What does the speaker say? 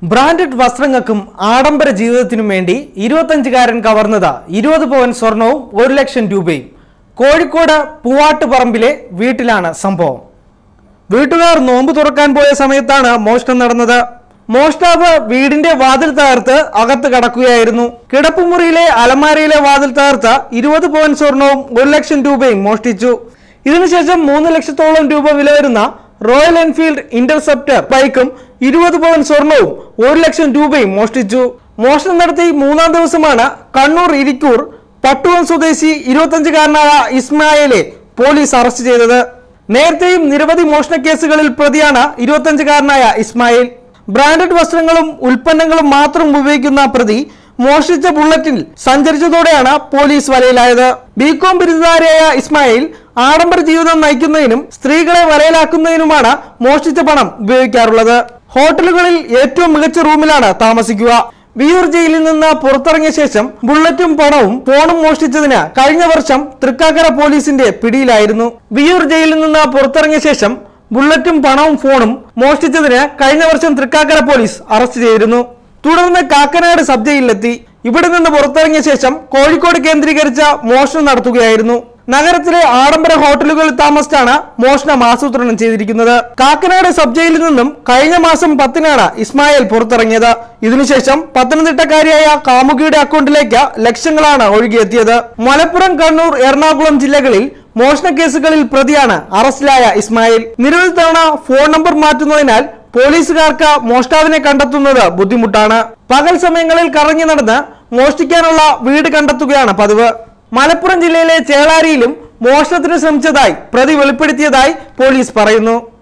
branded വസ്ത്രങ്ങൾക്കും ആഡംബര ജീവിതത്തിനും വേണ്ടി ഇരുപത്തഞ്ചുകാരൻ കവർന്നത് ഇരുപത് പവൻ സ്വർണവും ഒരു ലക്ഷം രൂപയും കോഴിക്കോട് പൂവാട്ടുപറമ്പിലെ വീട്ടിലാണ് സംഭവം വീട്ടുകാർ നോമ്പ് തുറക്കാൻ പോയ സമയത്താണ് മോഷണം നടന്നത് മോഷ്ടാവ് വീടിന്റെ വാതിൽ തകർത്ത് അകത്ത് കടക്കുകയായിരുന്നു കിടപ്പുമുറിയിലെ അലമാരയിലെ വാതിൽ തകർത്ത് ഇരുപത് പവൻ സ്വർണവും ഒരു ലക്ഷം രൂപയും മോഷ്ടിച്ചു ഇതിനുശേഷം മൂന്ന് ലക്ഷത്തോളം രൂപ വില വരുന്ന റോയൽ എൻഫീൽഡ് ഇന്റർസെപ്റ്റർ ബൈക്കും ഇരുപത് പവൻ സ്വർണവും ഒരു ലക്ഷം രൂപയും മോഷ്ടിച്ചു മോഷണം നടത്തി മൂന്നാം ദിവസമാണ് കണ്ണൂർ ഇരിക്കൂർ പട്ടുവം സ്വദേശി ഇരുപത്തഞ്ചുകാരനായ ഇസ്മായിലെ പോലീസ് അറസ്റ്റ് ചെയ്തത് നേരത്തെയും നിരവധി മോഷണ കേസുകളിൽ പ്രതിയാണ് ഇരുപത്തഞ്ചുകാരനായ ഇസ്മായിൽ ബ്രാൻഡഡ് വസ്ത്രങ്ങളും ഉൽപ്പന്നങ്ങളും മാത്രം ഉപയോഗിക്കുന്ന പ്രതി മോഷ്ടിച്ച ബുള്ളറ്റിൽ സഞ്ചരിച്ചതോടെയാണ് പോലീസ് വലയിലായത് ബികോം ബിരുദധാരിയായ ഇസ്മായിൽ ആഡംബര ജീവിതം നയിക്കുന്നതിനും സ്ത്രീകളെ വലയിലാക്കുന്നതിനുമാണ് മോഷ്ടിച്ച പണം ഉപയോഗിക്കാറുള്ളത് ഹോട്ടലുകളിൽ ഏറ്റവും മികച്ച റൂമിലാണ് താമസിക്കുക വിയൂർ ജയിലിൽ നിന്ന് പുറത്തിറങ്ങിയ ശേഷം ബുള്ളറ്റും പണവും ഫോണും മോഷ്ടിച്ചതിന് കഴിഞ്ഞ വർഷം തൃക്കാക്കര പോലീസിന്റെ പിടിയിലായിരുന്നു വിയൂർ ജയിലിൽ നിന്ന് പുറത്തിറങ്ങിയ ശേഷം ബുള്ളറ്റും പണവും ഫോണും മോഷ്ടിച്ചതിന് കഴിഞ്ഞ വർഷം തൃക്കാക്കര പോലീസ് അറസ്റ്റ് ചെയ്തിരുന്നു തുടർന്ന് കാക്കനാട് സബ് ജയിലിലെത്തി ഇവിടെ നിന്ന് പുറത്തിറങ്ങിയ ശേഷം കോഴിക്കോട് കേന്ദ്രീകരിച്ച മോഷണം നടത്തുകയായിരുന്നു നഗരത്തിലെ ആഡംബര ഹോട്ടലുകളിൽ താമസിച്ചാണ് മോഷണം ആസൂത്രണം ചെയ്തിരിക്കുന്നത് കാക്കനാട് സബ് ജയിലിൽ നിന്നും കഴിഞ്ഞ മാസം പത്തിനാണ് ഇസ്മായിൽ പുറത്തിറങ്ങിയത് ഇതിനുശേഷം പത്തനംതിട്ടക്കാരിയായ കാമുകിയുടെ അക്കൗണ്ടിലേക്ക് ലക്ഷങ്ങളാണ് ഒഴുകിയെത്തിയത് മലപ്പുറം കണ്ണൂർ എറണാകുളം ജില്ലകളിൽ മോഷണ കേസുകളിൽ പ്രതിയാണ് അറസ്റ്റിലായ ഇസ്മായിൽ നിരവധി തവണ ഫോൺ നമ്പർ മാറ്റുന്നതിനാൽ പോലീസുകാർക്ക് മോഷ്ടാവിനെ കണ്ടെത്തുന്നത് ബുദ്ധിമുട്ടാണ് പകൽ സമയങ്ങളിൽ കറങ്ങി നടന്ന് മോഷ്ടിക്കാനുള്ള വീട് കണ്ടെത്തുകയാണ് പതിവ് മലപ്പുറം ജില്ലയിലെ ചേളാരിയിലും മോഷണത്തിന് ശ്രമിച്ചതായി പ്രതി വെളിപ്പെടുത്തിയതായി പോലീസ് പറയുന്നു